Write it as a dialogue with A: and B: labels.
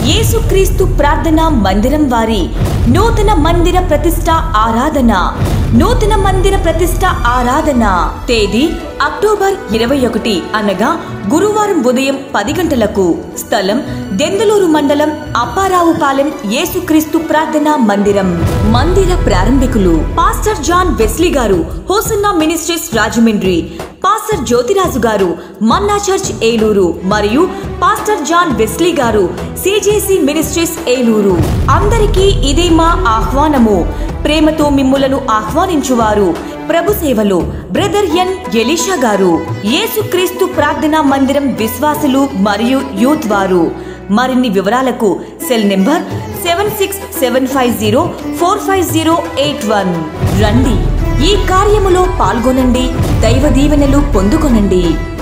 A: యేసుక్రీస్తు ప్రార్థన మందిరం వారి నూతన మందిర ప్రతిష్ట ఆరాధన నూతన మందిర ప్రతిష్ట ఆరాధన తేదీ అక్టోబర్ ఇరవై ఒకటి అనగా గురువారం ఉదయం పది గంటలకు స్థలం దెందులూరు మండలం అప్పారావుపాలెం యేసుక్రీస్తు ప్రార్థన మందిరం మందిర ప్రారంభికులు pastor John Wesley garu Hosanna Ministries Rajahmundry pastor Jyothiraju garu Manna Church Eluru మరియు pastor John Wesley garu CJC Ministries Eluru అందరికీ ఇదే మా ఆహ్వానము ప్రేమతో మిమ్ములను ఆహ్వానించువారు ప్రభు సేవలో బ్రదర్ ఎన్ ఎలీషా గారు యేసుక్రీస్తు ప్రార్థనా మందిరం విశ్వాసులు మరియు యూత్ వారు మరిన్ని వివరాలకు cell number seven six seven five zero four five zero eight one రండి ఈ కార్యములో పాల్గొనండి దైవ దీవెనలు పొందుకొనండి